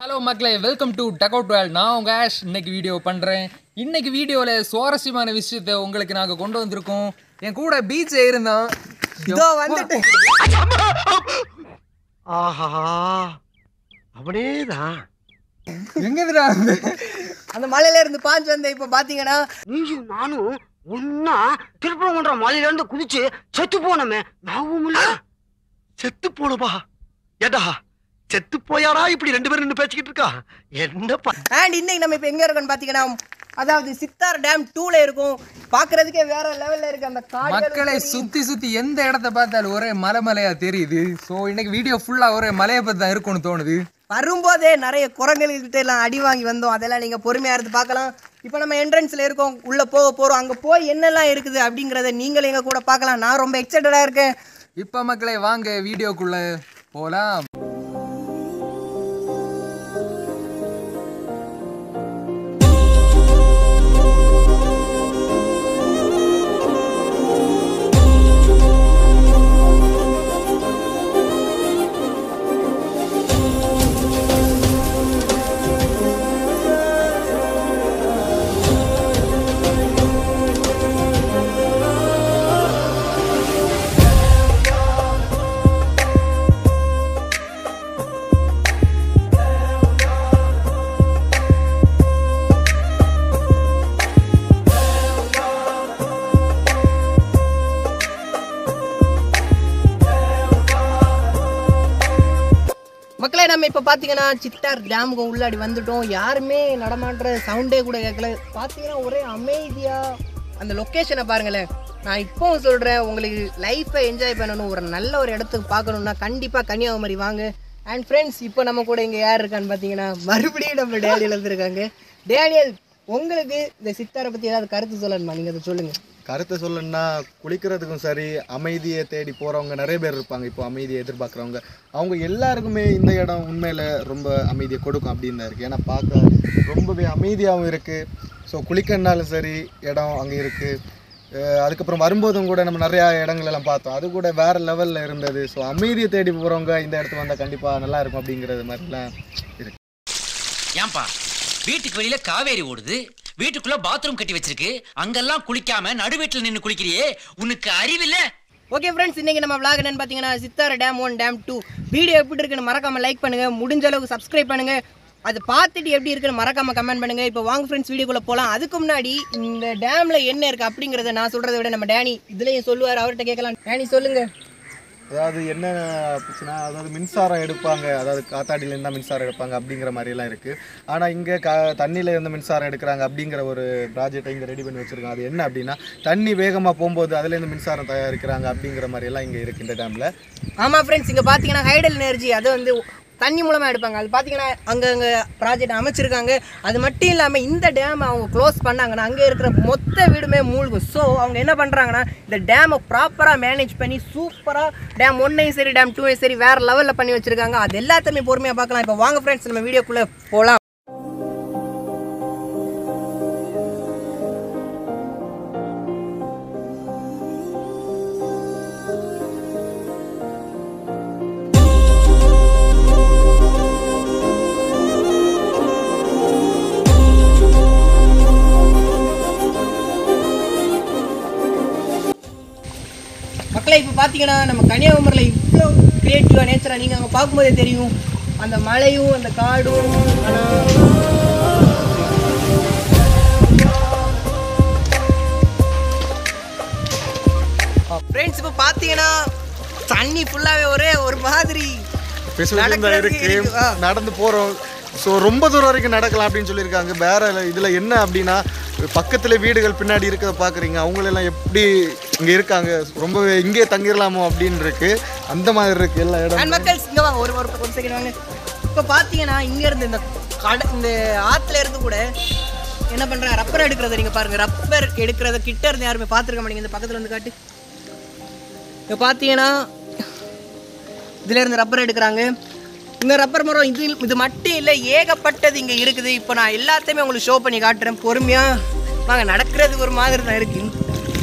Hello மக்களே welcome to dugout Vel நான் உங்க ஆஷ் இன்னைக்கு வீடியோ பண்ணுறேன் இன்னைக்கு வீடியோவில் சுவாரஸ்யமான விஷயத்தை உங்களுக்கு நாங்கள் கொண்டு வந்திருக்கோம் என் கூட பீச் இருந்தான் இதோ வந்துட்டு ஆஹா அப்படியேதான் எங்கதுடா அந்த மலையில இருந்து பாஞ்சு வந்த இப்ப பாத்தீங்கன்னா நீயும் நானும் ஒன்னா திருப்பரங்குன்ற மலையில இருந்து குதிச்சு செத்து போனமே ஞாபகம் இல்ல செத்து போனப்பா ஏடா செத்து போயாடா இப்படி ரெண்டு பேரும் நின்று பேசிக்கிட்டு இருக்கா என்னப்பா அண்ட் இன்னைக்கு நம்ம இப்ப எங்க இருக்கோம்னு பாத்தீங்கன்னா அதாவது சித்தார் டேம் டூல இருக்கும் பாக்குறதுக்கே வேற லெவல்ல இருக்கு அந்த மக்களை காடுகளை சுற்றி சுற்றி எந்த இடத்த பார்த்தாலும் ஒரே மலை மலையா தெரியுது ஸோ இன்னைக்கு வீடியோ ஃபுல்லாக ஒரே மலையை பற்றி தான் இருக்கும்னு தோணுது வரும்போதே நிறைய குரங்குகள் கிட்ட எல்லாம் அடி வாங்கி வந்தோம் அதெல்லாம் நீங்க பொறுமையா இருந்து பார்க்கலாம் இப்போ நம்ம என்ட்ரன்ஸ்ல இருக்கோம் உள்ள போக போறோம் அங்க போய் என்னெல்லாம் இருக்குது அப்படிங்கறத நீங்களும் எங்க கூட பார்க்கலாம் நான் ரொம்ப எக்ஸைட்டடா இருக்கேன் இப்போ மக்களே வாங்க வீடியோக்குள்ளே போகலாம் மக்களே நம்ம இப்போ பார்த்தீங்கன்னா சித்தார் டேமுக்கு உள்ளாடி வந்துட்டோம் யாருமே நடமாடுற சவுண்டே கூட கேட்கல பார்த்தீங்கன்னா ஒரே அமைதியாக அந்த லொக்கேஷனை பாருங்களேன் நான் இப்போவும் சொல்கிறேன் உங்களுக்கு லைஃப்பை என்ஜாய் பண்ணணும் ஒரு நல்ல ஒரு இடத்துக்கு பார்க்கணுன்னா கண்டிப்பாக கன்னியாகுமரி வாங்க அண்ட் ஃப்ரெண்ட்ஸ் இப்போ நம்ம கூட இங்கே யார் இருக்கான்னு பார்த்தீங்கன்னா மறுபடியும் நம்ம டேனியல் வந்திருக்காங்க டேனியல் உங்களுக்கு இந்த சித்தாரை பற்றி ஏதாவது கருத்து சொல்லணுமா நீங்கள் அதை சொல்லுங்கள் கருத்தை சொல்லணும்னா குளிக்கிறதுக்கும் சரி அமைதியை தேடி போகிறவங்க நிறைய பேர் இருப்பாங்க இப்போ அமைதியை எதிர்பார்க்குறவங்க அவங்க எல்லாருக்குமே இந்த இடம் உண்மையில் ரொம்ப அமைதியை கொடுக்கும் அப்படின்னு தான் இருக்குது ஏன்னா பார்க்க ரொம்பவே அமைதியாகவும் இருக்குது ஸோ குளிக்கணுனாலும் சரி இடம் அங்கே இருக்குது அதுக்கப்புறம் வரும்போதும் கூட நம்ம நிறையா இடங்கள் எல்லாம் பார்த்தோம் அது கூட வேறு லெவலில் இருந்தது ஸோ அமைதியை தேடி போகிறவங்க இந்த இடத்துக்கு வந்தால் கண்டிப்பாக நல்லா இருக்கும் அப்படிங்கிறது மாதிரிலாம் இருக்குது ஏன்பா வீட்டுக்கு வெளியில காவேரி ஓடுது வீட்டுக்குள்ள பாத்ரூம் கட்டி வச்சிருக்கு அங்கெல்லாம் குளிக்காம நடு வீட்டுல நின்னு குளிக்கிறியே உனக்கு அறிவில்ல ஓகே ஃப்ரெண்ட்ஸ் இன்னைக்கு நம்ம vlog என்னன்னு பார்த்தீங்கன்னா Chittar dam one dam two video எப்படி இருக்குன்னு மறக்காம லைக் பண்ணுங்க முடிஞ்ச அளவுக்கு சப்ஸ்கிரைப் பண்ணுங்க அது பார்த்துட்டு எப்படி இருக்குன்னு மறக்காம கமெண்ட் பண்ணுங்க இப்போ வாங்க ஃப்ரெண்ட்ஸ் வீடியோக்குள்ள போகலாம் அதுக்கு முன்னாடி இந்த டேம்ல என்ன இருக்கு அப்படிங்கறத நான் சொல்றதை விட நம்ம டேனி இதுலயும் சொல்லுவார் அவர்கிட்ட கேட்கலாம் டேனி சொல்லுங்க அதாவது என்ன பிரச்சனை அதாவது மின்சாரம் எடுப்பாங்க அதாவது காத்தாடியிலேருந்து தான் மின்சாரம் எடுப்பாங்க அப்படிங்கிற மாதிரிலாம் இருக்குது ஆனால் இங்கே கா தண்ணியில் இருந்து மின்சாரம் எடுக்கிறாங்க அப்படிங்கிற ஒரு ப்ராஜெக்டை இங்கே ரெடி பண்ணி வச்சுருக்காங்க அது என்ன அப்படின்னா தண்ணி வேகமாக போகும்போது அதுலேருந்து மின்சாரம் தயாரிக்கிறாங்க அப்படிங்கிற மாதிரியெல்லாம் இங்கே இருக்குது இந்த டேமில் ஆமா ஃப்ரெண்ட்ஸ் இங்க பாத்தீங்கன்னா ஹைடல் எனர்ஜி அது வந்து தண்ணி மூலமா எடுப்பாங்க அது பாத்தீங்கன்னா அங்கங்க ப்ராஜெக்ட் அமைச்சிருக்காங்க அது மட்டும் இல்லாம இந்த டேம் அவங்க க்ளோஸ் பண்ணாங்கன்னா அங்க இருக்கிற மொத்த வீடுமே மூழ்கும் ஸோ அவங்க என்ன பண்றாங்கன்னா இந்த டேமை ப்ராப்பரா மேனேஜ் பண்ணி சூப்பரா டேம் ஒன்னையும் சரி டேம் டூவையும் சரி வேற லெவல்ல பண்ணி வச்சிருக்காங்க அது எல்லாத்தையுமே பொறுமையா பார்க்கலாம் இப்போ வாங்க ஃப்ரெண்ட்ஸ் நம்ம வீடியோக்குள்ள போலாம் மக்களே இப்போ பார்த்தீங்கன்னா நம்ம கன்னியாகுமரியில் இவ்வளோ கிரியேட்டிவாக நேச்சராக நீங்கள் அங்கே பார்க்கும்போதே தெரியும் அந்த மலையும் அந்த காடும் ஆனால் ஃப்ரெண்ட்ஸ் இப்போ பார்த்தீங்கன்னா தண்ணி ஃபுல்லாகவே ஒரே ஒரு மாதிரி நடக்கிறதுக்கு இருக்கு இருக்கு, ஆ. நடந்து போகிறோம் ஸோ ரொம்ப தூரம் வரைக்கும் நடக்கலாம் அப்படின்னு சொல்லியிருக்காங்க வேற இதில் என்ன அப்படின்னா பக்கத்தில் வீடுகள் பின்னாடி இருக்கிறத பார்க்குறீங்க அவங்களெல்லாம் எப்படி இங்கே இருக்காங்க ரொம்பவே இங்கே தங்கிடலாமோ அப்படின்னு இருக்கு அந்த மாதிரி இருக்கு எல்லா இடம் அண்ட் மக்கள் இங்கே வாங்க ஒரு ஒரு ஒரு செகண்ட் வாங்க இப்போ பார்த்தீங்கன்னா இங்கேருந்து இந்த கடை இந்த ஆற்றுல இருந்து கூட என்ன பண்ணுறாங்க ரப்பர் எடுக்கிறத நீங்கள் பாருங்கள் ரப்பர் எடுக்கிறத கிட்ட இருந்து யாருமே பார்த்துருக்க மாட்டீங்க இந்த பக்கத்தில் வந்து காட்டு இப்போ பார்த்தீங்கன்னா இதுல இருந்து ரப்பர் எடுக்கிறாங்க இந்த ரப்பர் மரம் இது இது மட்டும் இல்லை ஏகப்பட்டது இங்கே இருக்குது இப்போ நான் எல்லாத்தையுமே உங்களுக்கு ஷோ பண்ணி காட்டுறேன் பொறுமையாக வாங்க நடக்கிறதுக்கு ஒரு மாதிரி தான் இருக்கு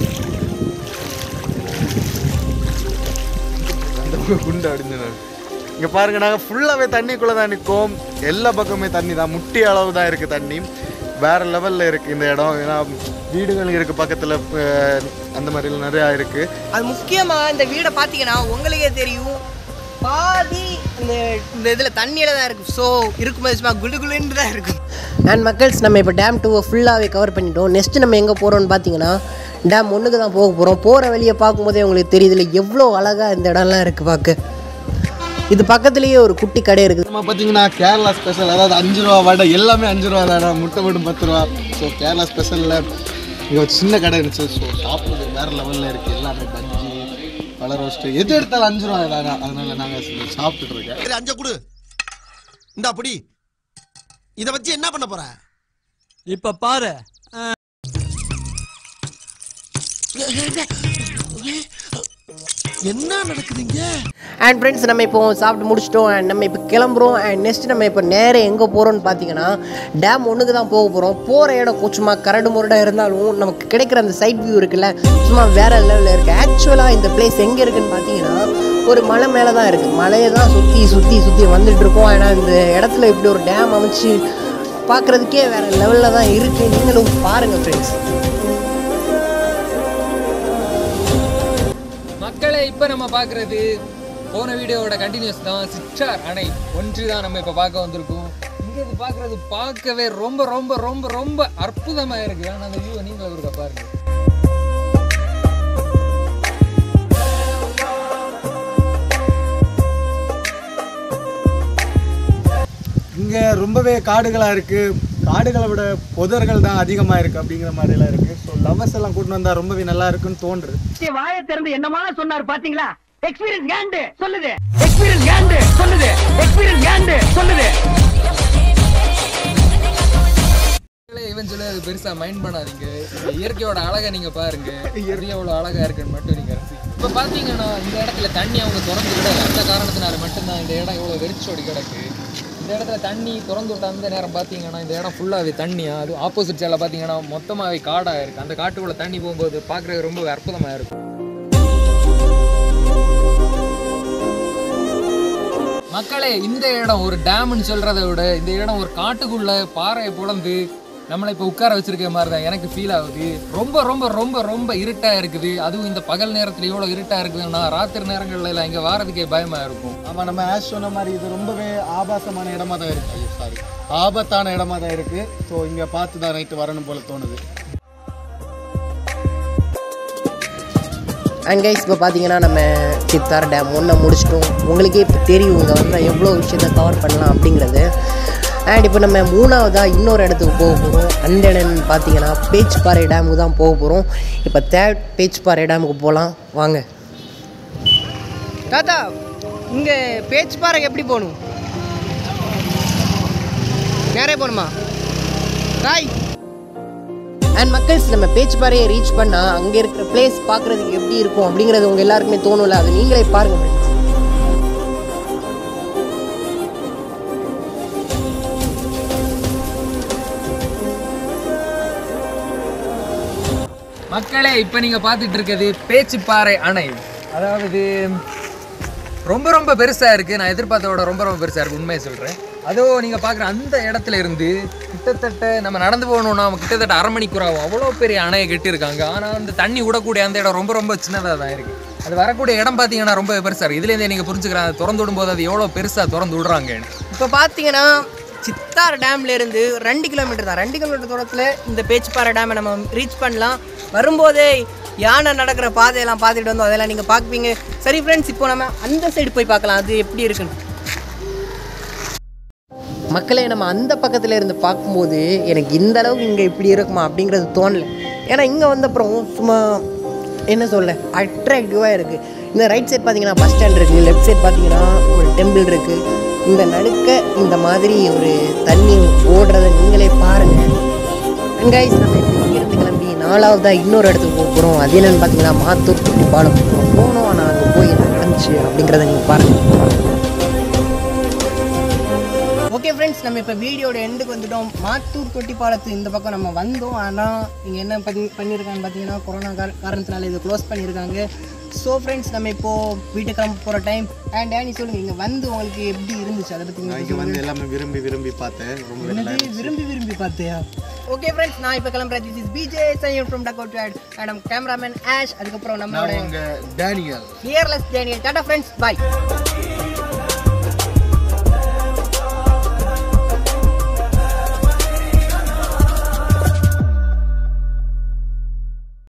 அந்த குண்டு அடிஞ்சு இங்கே பாருங்க நாங்கள் ஃபுல்லாகவே தண்ணிக்குள்ளே தான் நிற்கோம் எல்லா பக்கமே தண்ணி தான் முட்டி அளவு தான் இருக்குது தண்ணி வேறு லெவலில் இருக்குது இந்த இடம் ஏன்னா வீடுகள் இருக்குது பக்கத்தில் அந்த மாதிரிலாம் நிறையா இருக்குது அது முக்கியமாக இந்த வீடை பார்த்தீங்கன்னா உங்களுக்கே தெரியும் பாதி இந்த இந்த இதில் தண்ணியில் தான் இருக்குது ஸோ இருக்கும்போது சும்மா குளு குளுன்னு தான் இருக்கும் அண்ட் மக்கள்ஸ் நம்ம இப்போ டேம் டூவை ஃபுல்லாகவே கவர் பண்ணிட்டோம் நெக்ஸ்ட் நம்ம எங்கே போகிறோம்னு பார்த்தீங்கன்னா டேம் ஒன்றுக்கு தான் போக போகிறோம் போகிற வழியை பார்க்கும்போதே உங்களுக்கு தெரியுது இல்லை எவ்வளோ அழகாக இந்த இடம்லாம் இருக்குது பார்க்க இது பக்கத்துலேயே ஒரு குட்டி கடை இருக்குது நம்ம பார்த்தீங்கன்னா கேரளா ஸ்பெஷல் அதாவது அஞ்சு ரூபா வடை எல்லாமே அஞ்சு ரூபா தானே முட்டை மட்டும் பத்து ரூபா ஸோ கேரளா ஸ்பெஷலில் இங்கே ஒரு சின்ன கடை இருந்துச்சு ஸோ சாப்பிட்றது வேறு லெவலில் இருக்குது எல்லாமே பஜ்ஜி பல ரோஸ்ட்டு எது எடுத்தாலும் அஞ்சு ரூபா தானே அதனால நாங்கள் சாப்பிட்டுட்டு இருக்கேன் சரி அஞ்ச கொடு இந்த அப்படி இத வச்சு என்ன பண்ண போற இப்ப பாரு என்ன நடக்குதுங்க அண்ட் ஃப்ரெண்ட்ஸ் நம்ம இப்போ சாப்பிட்டு முடிச்சிட்டோம் அண்ட் நம்ம இப்போ கிளம்புறோம் அண்ட் நெக்ஸ்ட் நம்ம இப்போ நேரம் எங்கே போகிறோம்னு பார்த்தீங்கன்னா டேம் ஒன்றுக்கு தான் போக போகிறோம் போகிற இடம் சும்மா கரடு முரடாக இருந்தாலும் நமக்கு கிடைக்கிற அந்த சைட் வியூ இருக்குல்ல சும்மா வேறு லெவலில் இருக்குது ஆக்சுவலாக இந்த பிளேஸ் எங்கே இருக்குன்னு பார்த்தீங்கன்னா ஒரு மலை மேலே தான் இருக்குது மலையை தான் சுற்றி சுற்றி சுற்றி வந்துட்டு இருக்கோம் ஆனால் இந்த இடத்துல இப்படி ஒரு டேம் அமைச்சு பார்க்குறதுக்கே வேறு லெவலில் தான் இருக்குது நீங்களும் பாருங்கள் ஃப்ரெண்ட்ஸ் மக்களை இப்போ நம்ம பார்க்குறது போன வீடியோவோட கண்டினியூஸ் தான் சிற்றார் அணை ஒன்று தான் நம்ம இப்போ பார்க்க வந்திருக்கோம் இங்கே இது பார்க்குறது பார்க்கவே ரொம்ப ரொம்ப ரொம்ப ரொம்ப அற்புதமாக இருக்குது ஆனால் அந்த வியூவை நீங்களும் இருக்கா பாருங்க இங்கே ரொம்பவே காடுகளாக இருக்குது காடுகளை விட புதர்கள் தான் அதிகமாக இருக்குது அப்படிங்கிற மாதிரிலாம் இருக்குது ஸோ லவ்வர்ஸ் எல்லாம் கூட்டிட்டு வந்தால் ரொம்பவே நல்லா இருக்குன்னு தோன்றுது வாயை திறந்து என்னமா சொன்னாரு பாத்தீங்களா எக்ஸ்பீரியன்ஸ் கேண்டு சொல்லுது எக்ஸ்பீரியன்ஸ் கேண்டு சொல்லுது எக்ஸ்பீரியன்ஸ் கேண்டு சொல்லுது மக்களே, இவன் சொல்லி அது பெருசாக மைண்ட் பண்ணாதீங்க இந்த இயற்கையோட அழகை நீங்கள் பாருங்க இயற்கை எவ்வளோ அழகாக இருக்குன்னு மட்டும் நீங்கள் ரசி இப்போ பார்த்தீங்கன்னா இந்த இடத்துல தண்ணி அவங்க திறந்து விடல அந்த காரணத்தினால மட்டும்தான் இந்த இடம் இவ்வளோ வெறிச்சோடி கிடக்கு இந்த இடத்துல தண்ணி திறந்து விட்ட அந்த நேரம் பார்த்தீங்கன்னா இந்த இடம் ஃபுல்லாகவே தண்ணியா அது ஆப்போசிட் சைடில் பார்த்தீங்கன்னா மொத்தமாகவே காடாக இருக்குது அந்த காட்டுக்குள்ளே தண்ணி போகும்போது பார்க்குறது ரொம்ப அற்புதமாக இருக்கும் மக்களே இந்த இடம் ஒரு டேம்னு சொல்றதை விட இந்த இடம் ஒரு காட்டுக்குள்ள பாறையை புலந்து நம்மளை இப்போ உட்கார வச்சிருக்க மாதிரி தான் எனக்கு ஃபீல் ஆகுது ரொம்ப ரொம்ப ரொம்ப ரொம்ப இருட்டா இருக்குது அதுவும் இந்த பகல் நேரத்துல இவ்வளோ இருட்டா இருக்குதுன்னா ராத்திரி நேரங்கள்ல எல்லாம் இங்க வாரதுக்கே பயமா இருக்கும் ஆமாம் நம்ம ஆஷ் சொன்ன மாதிரி இது ரொம்பவே ஆபாசமான இடமா தான் இருக்குது ஐயோ சாரி ஆபத்தான இடமா தான் இருக்குது ஸோ இங்கே பார்த்து தான் நைட்டு வரணும் போல தோணுது அண்ட் கைஸ் இப்போ பார்த்தீங்கன்னா நம்ம சித்தார் டேம் ஒன்றை முடிச்சிட்டோம் உங்களுக்கே இப்போ தெரியும் இங்கே வந்தால் எவ்வளோ விஷயத்த கவர் பண்ணலாம் அப்படிங்கிறது அண்ட் இப்போ நம்ம மூணாவதாக இன்னொரு இடத்துக்கு போக போகிறோம் அந்த இடம்னு பார்த்தீங்கன்னா பேச்சுப்பாறை டேமுக்கு தான் போக போகிறோம் இப்போ தேர்ட் பேச்சுப்பாறை டேமுக்கு போகலாம் வாங்க தாத்தா இங்கே பேச்சுப்பாறைக்கு எப்படி போகணும் நேரே போகணுமா ராய் அண்ட் மக்கள்ஸ் நம்ம பேச்சுப்பாறையை ரீச் பண்ணால் அங்கே இருக்கிற பிளேஸ் பார்க்குறதுக்கு எப்படி இருக்கும் அப்படிங்கிறது உங்கள் எல்லாருக்குமே தோணும்ல அது நீங்களே பாருங்க friends. மக்களே இப்போ நீங்க பார்த்துட்டு இருக்கிறது பேச்சுப்பாறை அணை அதாவது ரொம்ப ரொம்ப பெருசா இருக்கு நான் எதிர்பார்த்தத விட ரொம்ப ரொம்ப பெருசா இருக்கு உண்மையை சொல்றேன் அதோ நீங்க பார்க்குற அந்த இடத்துல இருந்து கிட்டத்தட்ட நம்ம நடந்து போகணும்னா நம்ம கிட்டத்தட்ட அரை மணிக்கூர் ஆகும் அவ்வளோ பெரிய அணையை கட்டியிருக்காங்க ஆனால் அந்த தண்ணி விடக்கூடிய அந்த இடம் ரொம்ப ரொம்ப சின்னதாக தான் இருக்கு அது வரக்கூடிய இடம் பார்த்தீங்கன்னா ரொம்ப பெருசா இருக்கு இதுலேருந்தே நீங்கள் புரிஞ்சுக்கலாம் அது திறந்து விடும்போது அது எவ்வளோ பெருசாக திறந்து விடுறாங்கன்னு இப்போ பார்த்தீங்கன்னா சித்தார் டேம்ல இருந்து ரெண்டு கிலோமீட்டர் தான் ரெண்டு கிலோமீட்டர் தூரத்தில் இந்த பேச்சுப்பாறை டேமை நம்ம ரீச் பண்ணலாம் வரும்போதே யானை நடக்கிற பாதையெல்லாம் பார்த்துட்டு வந்தோம் அதெல்லாம் நீங்கள் பார்ப்பீங்க சரி ஃப்ரெண்ட்ஸ் இப்போ நம்ம அந்த சைடு போய் பார்க்கலாம் அது எப்படி இருக்குன்னு மக்களே நம்ம அந்த பக்கத்தில் இருந்து பார்க்கும்போது எனக்கு இந்த அளவுக்கு இங்கே இப்படி இருக்குமா அப்படிங்கிறது தோணலை ஏன்னா இங்கே வந்தப்புறம் சும்மா என்ன சொல்ல அட்ராக்டிவாக இருக்குது இந்த ரைட் சைடு பார்த்தீங்கன்னா பஸ் ஸ்டாண்ட் இருக்குது லெஃப்ட் சைடு பார்த்தீங்கன்னா ஒரு டெம்பிள் இருக்குது இந்த நடுக்க இந்த மாதிரி ஒரு தண்ணி ஓடுறதை நீங்களே பாருங்கள் கைஸ் நம்ம இப்போ இங்கேருந்து கிளம்பி நாலாவதாக இன்னொரு இடத்துக்கு போக போகிறோம் அது என்னென்னு பார்த்தீங்கன்னா மாத்தூர் குட்டி பாலம் போனோம் ஆனால் அங்கே போய் என்ன நடந்துச்சு அப்படிங்கிறத நீங்கள் பாருங்கள் ஓகே ஃப்ரெண்ட்ஸ் நம்ம இப்போ வீடியோட எண்டுக்கு வந்துட்டோம் மாத்தூர் தொட்டி பாலத்து இந்த பக்கம் நம்ம வந்தோம் ஆனால் இங்கே என்ன பண்ணி பண்ணியிருக்காங்கன்னு பார்த்தீங்கன்னா கொரோனா கார காரணத்தினால இதை க்ளோஸ் பண்ணியிருக்காங்க ஸோ ஃப்ரெண்ட்ஸ் நம்ம இப்போ வீட்டுக்கு கிளம்ப போகிற டைம் அண்ட் டேனி சொல்லுங்க இங்கே வந்து உங்களுக்கு எப்படி இருந்துச்சு அதை பற்றி நான் இங்கே வந்து எல்லாமே விரும்பி விரும்பி பார்த்தேன் ரொம்ப நல்லா என்னது இருந்துச்சு. விரும்பி விரும்பி பார்த்தியா ஓகே ஃப்ரெண்ட்ஸ் நான் இப்போ கிளம்புறேன் this is PJ sign from dugout madam cameraman Ash அதுக்கப்புறம் நான் நம்மளோட உங்க Daniel fearless Daniel tata friends பாய்